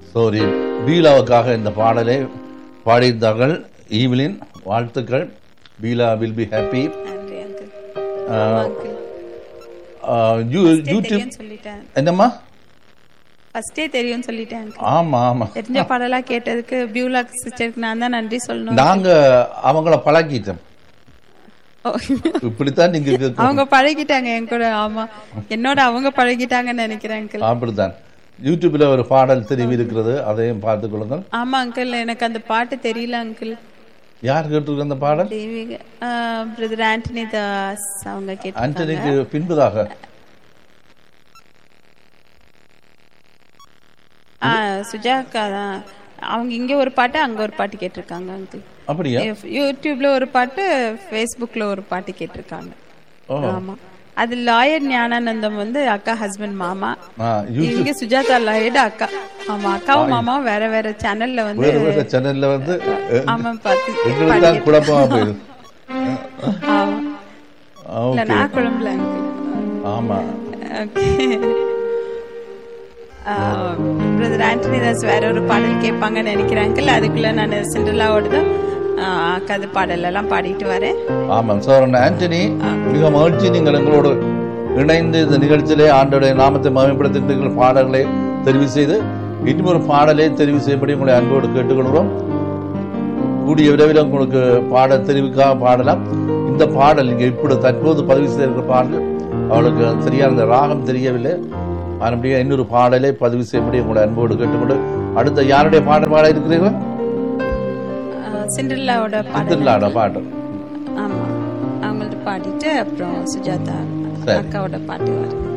சோரி பீலாவுக்காக இந்த பாடலை பாடியிருந்தார்கள் ஈவிலின் வாழ்த்துக்கள் பீலா வில் பி ஹாப்பி நன்றி அங்கிள் யூடியூப் தெரியும் சொல்லிட்டேன் என்னம்மா ஃபர்ஸ்டே தெரியும் சொல்லிட்டேன் uncle. ஆமா ஆமா தெரிஞ்ச பாடலா கேட்டதுக்கு பியூலா சிஸ்டருக்கு நான் தான் நன்றி சொல்லணும் நாங்க அவங்கள பழகிட்டோம் ஓ. இப்படித்தான் நீங்க கேட்கணும். அவங்க பழகிட்டாங்க என் கூட ஆமா என்னோட அவங்க பழகிட்டாங்கன்னு நினைக்கிறேன் அங்கிள் அப்படித்தான் யூடியூப்ல ஒரு பாடல் தெரிவி இருக்கிறது அதையும் பார்த்துக் கொள்ளுங்கள் ஆமா அங்கிள் எனக்கு அந்த பாட்டு தெரியல அங்கிள் யார் கேட்டிருக்க அந்த பாடல் தெய்வீக பிரதர் ஆண்டனி தாஸ் அவங்க கேட்டு ஆண்டனிக்கு பின்புதாக ஆ சுஜாக்கா தான் அவங்க இங்க ஒரு பாட்டு அங்க ஒரு பாட்டு கேட்டிருக்காங்க அங்கிள் அப்படியா யூடியூப்ல ஒரு பாட்டு ஃபேஸ்புக்ல ஒரு பாட்டு கேட்டிருக்காங்க ஓ ஆமா அது லாயர் ஞானானந்தம் வந்து அக்கா ஹஸ்பண்ட் மாமா ஆ, யூ- இங்க சுஜாதா லாயர்டு அக்கா ஆமா அக்காவும் மாமாவும் வேற வேற சேனல்ல வந்து வேறு வேறு சேனல்ல வந்து அஹ், ஆமா பார்த்து எங்களுக்கு தான் குழப்பமா போயிடுது ஆமா ஆ, இல்ல ஓகே நான் குழம்புல ஆமா பிரதர் ஆண்டனி தாஸ் வேற ஒரு பாடல் கேட்பாங்கன்னு நினைக்கிறேன் அங்கிள் அதுக்குள்ள நான் சிண்டலாவோட கதை பாடல் எல்லாம் பாடிட்டு வரேன் ஆமாம் சோரன் ஆண்டனி மிக மகிழ்ச்சி நீங்கள் எங்களோடு இணைந்து இந்த நிகழ்ச்சியிலே ஆண்டோடைய நாமத்தை மகிமைப்படுத்துகின்ற பாடல்களை தெரிவு செய்து இன்னும் ஒரு பாடலை தெரிவு செய்யப்படி உங்களை அன்போடு கேட்டுக்கொள்கிறோம் கூடிய விரைவில் உங்களுக்கு பாட தெரிவுக்காக பாடலாம் இந்த பாடல் நீங்க இப்படி தற்போது பதிவு செய்திருக்கிற பாடல் அவளுக்கு சரியான அந்த ராகம் தெரியவில்லை மறுபடியும் இன்னொரு பாடலை பதிவு செய்யப்படி உங்களை அன்போடு கேட்டுக்கொண்டு அடுத்த யாருடைய பாடல் பாட இருக்கிறீர்கள் சிண்டல்லாவோட பாடல் திருநாட பாடல் ஆமா அவங்கள்ட்ட பாடிட்டு அப்புறம் சுஜாதா சரி. அக்காவோட பாட்டு வரும்